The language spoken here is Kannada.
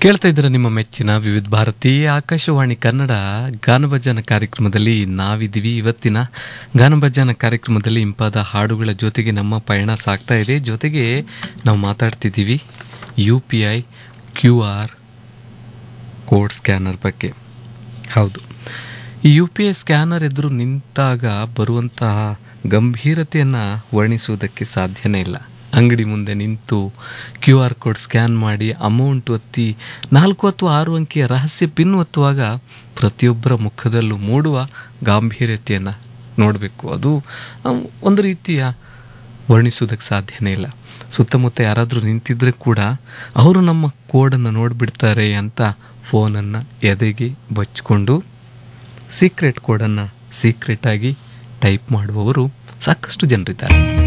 ಕೇಳ್ತಾ ಇದ್ದೀರ ನಿಮ್ಮ ಮೆಚ್ಚಿನ ವಿವಿಧ ಭಾರತಿ ಆಕಾಶವಾಣಿ ಕನ್ನಡ ಗಾನಭಜನ ಕಾರ್ಯಕ್ರಮದಲ್ಲಿ ನಾವಿದ್ದೀವಿ ಇವತ್ತಿನ ಗಾನಭಜನ ಕಾರ್ಯಕ್ರಮದಲ್ಲಿ ಇಂಪಾದ ಹಾಡುಗಳ ಜೊತೆಗೆ ನಮ್ಮ ಪಯಣ ಸಾಗ್ತಾ ಇದೆ ಜೊತೆಗೆ ನಾವು ಮಾತಾಡ್ತಿದ್ದೀವಿ U P I Q R code scanner ಬಗ್ಗೆ ಹೌದು ಈ ಯು ಪಿ ಐ ಸ್ಕ್ಯಾನರ್ ಎದುರು ನಿಂತಾಗ ಬರುವಂತಹ ಗಂಭೀರತೆಯನ್ನು ವರ್ಣಿಸುವುದಕ್ಕೆ ಸಾಧ್ಯನೇ ಇಲ್ಲ ಅಂಗಡಿ ಮುಂದೆ ನಿಂತು ಕ್ಯೂ ಆರ್ ಕೋಡ್ ಸ್ಕ್ಯಾನ್ ಮಾಡಿ ಅಮೌಂಟ್ ಒತ್ತಿ ನಾಲ್ಕು ಅಥವಾ ಆರು ಅಂಕಿಯ ರಹಸ್ಯ ಪಿನ್ ಒತ್ತುವಾಗ ಪ್ರತಿಯೊಬ್ಬರ ಮುಖದಲ್ಲೂ ಮೂಡುವ ಗಾಂಭೀರ್ಯತೆಯನ್ನು ನೋಡಬೇಕು ಅದು ಅಮ್, ಒಂದು ರೀತಿಯ ವರ್ಣಿಸುವುದಕ್ಕೆ ಸಾಧ್ಯನೇ ಇಲ್ಲ ಸುತ್ತಮುತ್ತ ಯಾರಾದರೂ ನಿಂತಿದ್ರೆ ಕೂಡ ಅವರು ನಮ್ಮ ಕೋಡನ್ನು ನೋಡಿಬಿಡ್ತಾರೆ ಅಂತ ಫೋನನ್ನು ಎದೆಗೆ ಬಚ್ಚಿಕೊಂಡು ಸೀಕ್ರೆಟ್ ಕೋಡನ್ನು ಸೀಕ್ರೆಟಾಗಿ ಟೈಪ್ ಮಾಡುವವರು ಸಾಕಷ್ಟು ಜನರಿದ್ದಾರೆ